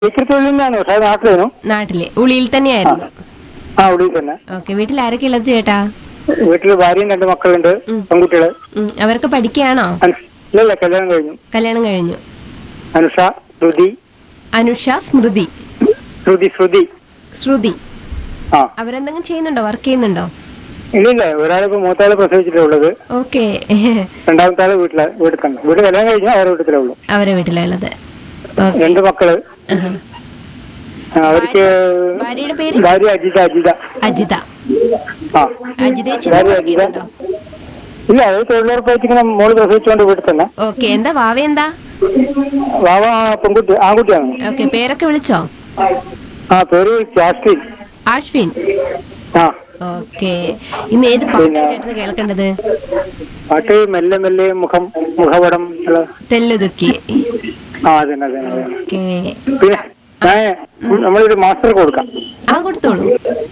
Bakery തൊഴിൽ തന്നെയാണ് പക്ഷേ അത് നാട്ടിലേനു നാട്ടില് ഉളിയിൽ തന്നെയായിരുന്നു ആ ഉള്ളിൽ തന്നെ ഓക്കെ വീട്ടിൽ ആരൊക്കെ ഉള്ളത് ചേട്ടാ വീട്ടിൽ ഭാര്യയും രണ്ട് മക്കളുണ്ട് ഉം. പെൺകുട്ടികള് ഉം, അവരൊക്കെ പഠിക്കുകയാണോ അനു- ഇല്ല ഇല്ല കല്യാണം കഴിഞ്ഞു കല്യാണം കഴിഞ്ഞു അനുഷ ശ്രുതി അനുഷ സ്മൃതി ശ്രുതി ശ്രുതി ശ്രുതി ആ അവരെന്തെങ്കിലും ചെയ്യുന്നുണ്ടോ വർക്ക് ചെയ്യുന്നുണ്ടോ ഇല്ല ഇല്ല ഒരാളിപ്പോ മൂത്താള് പ്രസവിച്ചിട്ടേ ഉള്ളത് ഓക്കെ രണ്ടാമത്തെ ആള് വീട്ടിലെ വീട്ടിൽ തന്നെ വീട്ടിൽ കല്യാണം കഴിഞ്ഞു അവരുടെ വീട്ടിലേ ഉള്ളൂ അവരെ വീട്ടിലുള്ളത് ഓക്കെ രണ്ട് മക്കള് ആ, അവർക്ക് ഭാര്യയുടെ പേര് ഭാര്യ അജിത അജിത അജിത ആ അജിത ചേച്ചി ഭാര്യ വർക്ക് അജിത ചെയ്യുന്നുണ്ടോ ഇല്ല അത് തൊഴിലുറപ്പായിട്ട് ഇങ്ങനെ മോള് പ്രസവിച്ചുകൊണ്ട് വീട്ടിൽ തന്നെ ഓക്കെ എന്താ വാവ എന്താ വാവ പെൺകുട്ടി ആൺകുട്ടിയാണ് ഓക്കെ പേരൊക്കെ വിളിച്ചോ ആ പേര് ജാസ്മിൻ ആഷ്വിൻ ആ ഓക്കെ ഇന്ന് ഏത് പാട്ടാ പിന്നെ- ചേട്ടന് കേൾക്കേണ്ടത് പാട്ട് മെല്ലെ മെല്ലെ മുഖം മുഖപടം ഉള്ള തെല്ലുതുക്കി ആ അതന്നെ അതന്നെ അതന്നെ ഓക്കെ പിന്നെ ഞാൻ നമ്മളൊരു മാസ്റ്റർ കൊടുക്കാം ആ കൊടുത്തോളൂ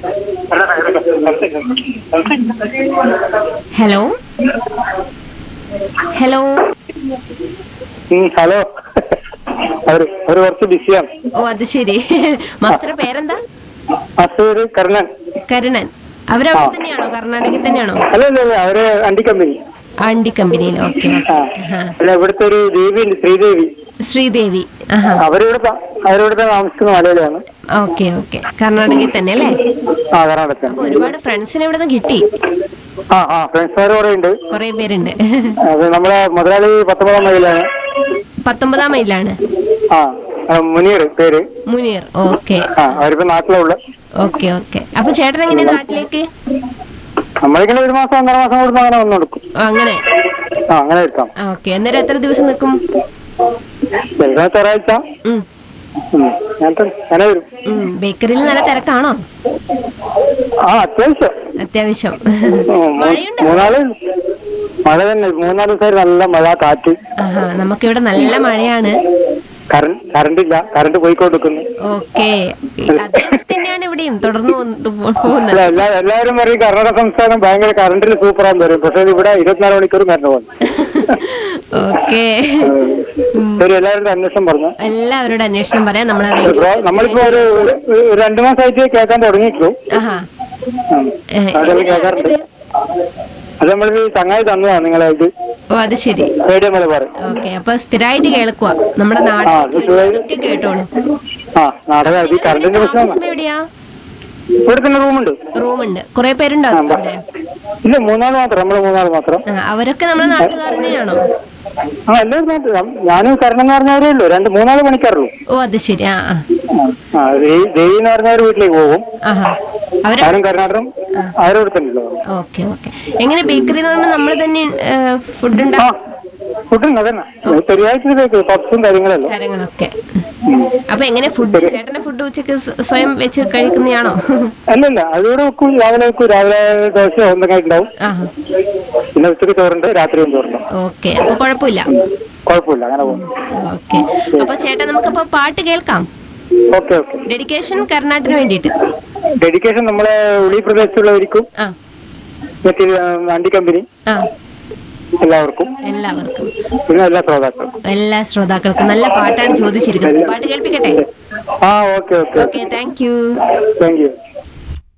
ഹലോ ഹലോ ഉം, ഹലോ അവര് അവര് കുറച്ച് ബിസിയാണ് ഓ അത് ശരി മാസ്റ്റർ പേരെന്താ മാസ്റ്റർ പേര് കർണൻ കരുണൻ അവരവിടെ തന്നെയാണോ കർണാടകയിൽ തന്നെയാണോ അല്ല അല്ല അല്ല അവര് അണ്ടി കമ്പനി അണ്ടി കമ്പനിയിൽ ഓക്കെ ആ ഓക്കെ അല്ല ഇവിടുത്തെ ഒരു ദേവി ഉണ്ട് ശ്രീദേവി ശ്രീദേവി ആഹാ അവരിവിടുത്തെ അവരിവിടുത്തെ താമസിക്കുന്ന മലയാളിയാണ് ഓക്കെ ഓക്കെ കർണാടകയിൽ തന്നെ അല്ലേ ആ കർണാടക അപ്പൊ ഒരുപാട് ഫ്രണ്ട്സിനെ ഇവിടെ നിന്ന് കിട്ടി ആ ആ ഫ്രണ്ട്സുകാർ കുറെ ഉണ്ട് കുറെ പേരുണ്ട് അത് നമ്മളെ മുതലാളി പത്തൊമ്പതാം മൈലാണ് പത്തൊമ്പതാം മൈലാണ് ആ ആ, മുനീർ പേര് മുനീർ ഓക്കെ ആ അവരിപ്പോ നാട്ടിലുള്ള ഓക്കെ ഓക്കെ അപ്പൊ ചേട്ടൻ എങ്ങനെയാ നാട്ടിലേക്ക് നമ്മളിങ്ങനെ ഒരു മാസം ഒന്നര മാസം കൂടുമ്പോ അങ്ങനെ വന്നു കൊടുക്കും ഓ, അങ്ങനെ ആ അങ്ങനെ എടുക്കാം ഓക്കെ അന്നേരം എത്ര ദിവസം നിൽക്കും ചിലപ്പോൾ ഒരാഴ്ച ഉം, ഉം. അങ്ങനത്തെ അങ്ങനെ വരും ഉം. ബേക്കറിയിൽ നല്ല തിരക്കാണോ ആ അത്യാവശ്യം അത്യാവശ്യം ഉം, മൂ- മഴയുണ്ടോ മൂന്നാല് മഴ തന്നെ മൂന്നാല് ദിവസം നല്ല മഴ കാറ്റ് ആഹാ നമുക്കിവിടെ നല്ല മഴയാണ് കറണ്ട് കറണ്ട് ഇല്ല കറണ്ട് പോയിക്കൊണ്ടിരിക്കുന്നു ഓക്കെ അതേ അവസ്ഥ തന്നെയാണ് ഇവിടെയും തുടർന്ന് പോന്ന് പോ- പോകുന്നത് അല്ല എല്ലാ എല്ലാവരും പറയും കർണാടക സംസ്ഥാനം ഭയങ്കര കറണ്ടിൽ സൂപ്പറാന്ന് പറയും പക്ഷെ ഇവിടെ ഇരുപത്തിനാല് മണിക്കൂർ കറണ്ട് പോകുന്നു ഓക്കെ ശരി എല്ലാവരുടെ അന്വേഷണം പറഞ്ഞു എല്ലാവരോടും അന്വേഷണം പറയാം നമ്മളെ ഇപ്പൊ റേഡിയോ നമ്മളിപ്പോ ഒരു ഒരു- ഒരു രണ്ടു മാസമായിട്ട് കേൾക്കാൻ തുടങ്ങിയിട്ടുള്ളൂ ആഹാ ഉം. ഏ, അതൊക്കെ എങ്ങനെയാ കേൾക്കാറുണ്ട് അറിഞ്ഞത്? അത് നമ്മൾ ചങ്ങായി തന്നതാണ് നിങ്ങളെ ഇത് ഓ അത് ശരി റേഡിയോ മലബാർ ഓക്കെ അപ്പൊ സ്ഥിരമായിട്ട് കേൾക്കുക നമ്മുടെ ആ, അത് സ്ഥിരമായി- നാട്ടിലൊക്കെ കേട്ടോളൂ ആ നാടകം അത് ഈ കറണ്ടിന്റെ പ്രശ്നമാണ് താമസം എവിടെയാ ഇവിടെ തന്നെ റൂമുണ്ട് റൂമുണ്ട് കുറെ പേരുണ്ടോ ആ, അവിടെ ഇല്ല മൂന്നാൾ മാത്രം നമ്മള് മൂന്നാൾ മാത്രം ആ, അവരൊക്കെ നമ്മുടെ നാട്ടുകാർ തന്നെയാണോ ആ എല്ലാവരും നാട്ടിൽ ഞാനും കരണം എന്ന് പറഞ്ഞവരേ ഉള്ളൂ രണ്ട് മൂന്നാല് പണിക്കാറുള്ളൂ ഓ അത് ശരി ആ ആ ആ ദേവി ദേവി എന്ന് പറഞ്ഞവർ വീട്ടിലേക്ക് പോകും ആഹാ അവര് ഞാനും കർണാടകം അവരോട് തന്നെ ഉള്ളൂ ഓക്കെ ഓക്കെ എങ്ങനെ ബേക്കറി എന്ന് പറയുമ്പോൾ നമ്മൾ തന്നെ ഫുഡ് ആ ഉണ്ടാക്കും ഫുഡുണ്ട് അതന്നെ ശരിയായിട്ട് ബേക്ക് പപ്സും കാര്യങ്ങളല്ലോ കാര്യങ്ങളൊക്കെ അപ്പൊ എങ്ങനെ ഫുഡ് ചേട്ടന്റെ ഫുഡ് ഉച്ചക്ക് സ്വ- സ്വയം വെച്ച് കഴിക്കുന്നതാണോ അല്ലല്ല അതിവിടെ വെക്കും രാവിലെ വെക്കും രാവിലെ ദോശ എന്തെങ്കിലും ഉണ്ടാവും ആഹാ പിന്നെ ഉച്ചയ്ക്ക് ചോറുണ്ട് രാത്രിയും ചോറുണ്ട് ഓക്കെ അപ്പൊ കുഴപ്പമില്ല കുഴപ്പമില്ല അങ്ങനെ പോകും ഓക്കെ അപ്പൊ ചേട്ടാ നമുക്കപ്പോ പാട്ട് കേൾക്കാം ഓക്കെ ഓക്കെ ഡെഡിക്കേഷൻ കർണാട്ടിന് വേണ്ടിയിട്ട് ഡെഡിക്കേഷൻ നമ്മളെ ഉളി പ്രദേശത്തുള്ളവർക്കും ആ മറ്റേ വണ്ടി കമ്പനി ആ എല്ലാവർക്കും എല്ലാവർക്കും പിന്നെ എല്ലാ ശ്രോതാക്കൾക്കും എല്ലാ ശ്രോതാക്കൾക്കും നല്ല പാട്ടാണ് ചോദിച്ചിരിക്കുന്നത് പാട്ട് കേൾപ്പിക്കട്ടെ ആ okay okay okay thank you thank U